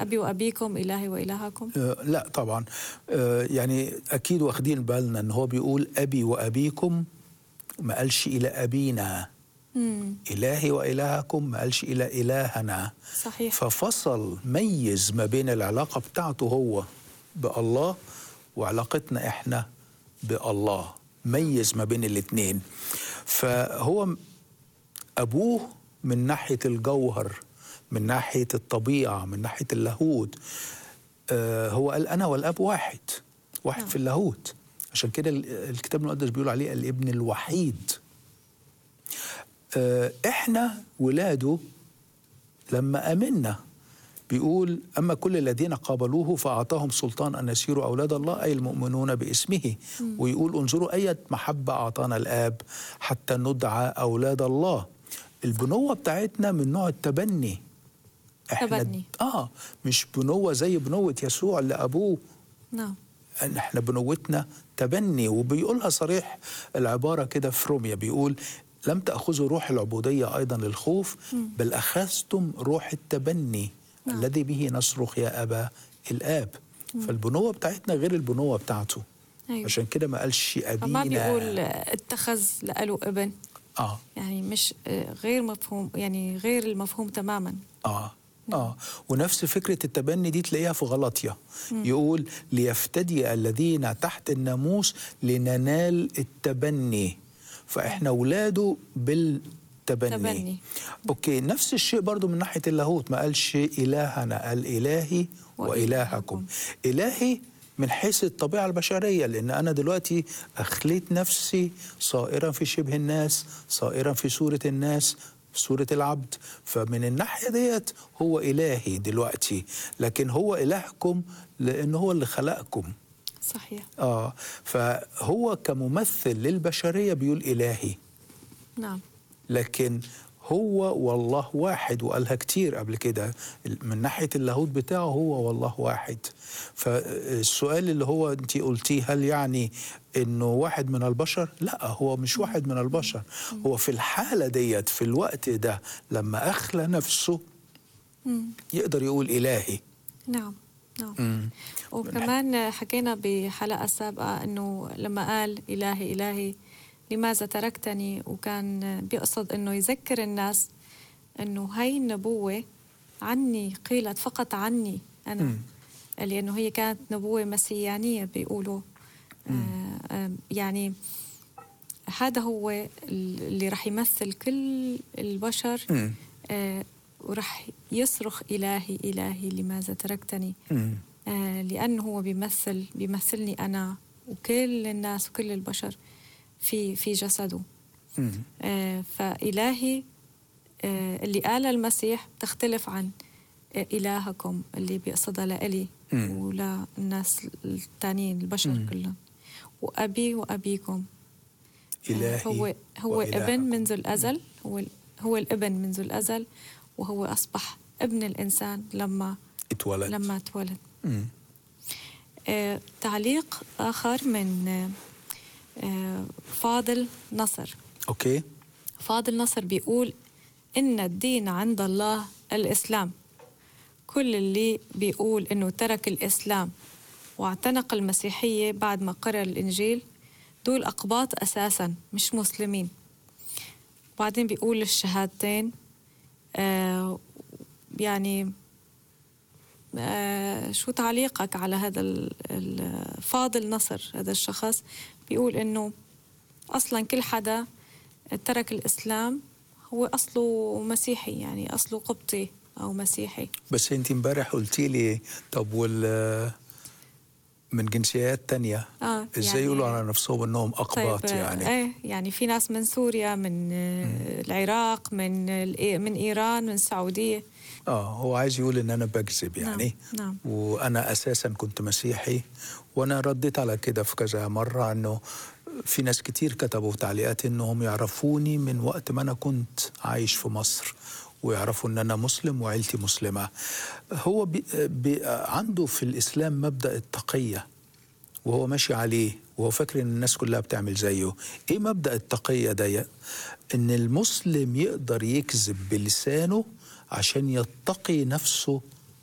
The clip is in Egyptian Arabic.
أبي وأبيكم إلهي وإلهكم آه، لا طبعا آه، يعني اكيد واخدين بالنا ان هو بيقول ابي وابيكم ما قالش الى ابينا مم. الهي والهكم ما قالش الى الهنا صحيح ففصل ميز ما بين العلاقه بتاعته هو بالله وعلاقتنا احنا بالله ميز ما بين الاثنين فهو ابوه من ناحيه الجوهر من ناحيه الطبيعه من ناحيه اللاهوت آه هو قال انا والاب واحد واحد نعم. في اللاهوت عشان كده ال- الكتاب المقدس بيقول عليه الابن الوحيد آه احنا ولاده لما امنا بيقول اما كل الذين قابلوه فاعطاهم سلطان ان يسيروا اولاد الله اي المؤمنون باسمه ويقول انظروا اية محبه اعطانا الاب حتى ندعى اولاد الله البنوه بتاعتنا من نوع التبني تبني. اه مش بنوه زي بنوه يسوع لابوه نعم ان احنا بنوتنا تبني وبيقولها صريح العباره كده في روميا بيقول لم تاخذوا روح العبوديه ايضا للخوف بل اخذتم روح التبني نعم. الذي به نصرخ يا ابا الاب فالبنوه بتاعتنا غير البنوه بتاعته أيوة. عشان كده ما قالش ابينا فما بيقول اتخذ لقاله ابن اه يعني مش آه، غير مفهوم يعني غير المفهوم تماما اه اه ونفس فكره التبني دي تلاقيها في غلطيا يقول ليفتدي الذين تحت الناموس لننال التبني فاحنا اولاده بالتبني تبني. اوكي نفس الشيء برضو من ناحيه اللاهوت ما قالش الهنا قال الهي وإلهكم. والهكم الهي من حيث الطبيعه البشريه لان انا دلوقتي اخليت نفسي صائرا في شبه الناس صائرا في صوره الناس في صوره العبد فمن الناحيه ديت هو الهي دلوقتي لكن هو الهكم لان هو اللي خلقكم صحيح اه فهو كممثل للبشريه بيقول الهي نعم لكن هو والله واحد وقالها كتير قبل كده من ناحية اللاهوت بتاعه هو والله واحد فالسؤال اللي هو انت قلتيه هل يعني انه واحد من البشر لا هو مش واحد من البشر هو في الحالة ديت في الوقت ده لما أخلى نفسه مم. يقدر يقول إلهي نعم نعم مم. وكمان حكينا بحلقة سابقة أنه لما قال إلهي إلهي لماذا تركتني وكان بيقصد أنه يذكر الناس أنه هاي النبوة عني قيلت فقط عني أنا مم. لأنه هي كانت نبوة مسيانية بيقولوا آه آه يعني هذا هو اللي رح يمثل كل البشر مم. آه ورح يصرخ إلهي إلهي لماذا تركتني مم. آه لأنه هو بيمثل بيمثلني أنا وكل الناس وكل البشر في في جسده مم. آه فإلهي آه اللي قال المسيح تختلف عن آه إلهكم اللي بيقصدها لإلي مم. وللناس التانيين البشر مم. كلهم وأبي وأبيكم إلهي هو هو وإلهكم. ابن منذ الازل هو ال- هو الابن منذ الازل وهو اصبح ابن الانسان لما اتولد لما تولد مم. آه تعليق اخر من آه آه فاضل نصر أوكي فاضل نصر بيقول ان الدين عند الله الاسلام كل اللي بيقول انه ترك الاسلام واعتنق المسيحيه بعد ما قرأ الانجيل دول اقباط اساسا مش مسلمين بعدين بيقول الشهادتين آه يعني آه شو تعليقك على هذا ال- ال- فاضل نصر هذا الشخص بيقول انه اصلا كل حدا ترك الاسلام هو اصله مسيحي يعني اصله قبطي او مسيحي بس انت امبارح قلتي لي طب وال من جنسيات تانية اه ازاي يعني- يقولوا على نفسهم انهم اقباط آه، يعني ايه يعني في ناس من سوريا من آه، العراق من الإي- من ايران من السعوديه اه هو عايز يقول ان انا بكذب نعم، يعني نعم. وانا اساسا كنت مسيحي وانا رديت على كده في كذا مره انه في ناس كتير كتبوا تعليقات انهم يعرفوني من وقت ما انا كنت عايش في مصر ويعرفوا ان انا مسلم وعيلتي مسلمه هو بي بي عنده في الاسلام مبدا التقيه وهو ماشي عليه وهو فاكر ان الناس كلها بتعمل زيه ايه مبدا التقيه ده ان المسلم يقدر يكذب بلسانه عشان يتقي نفسه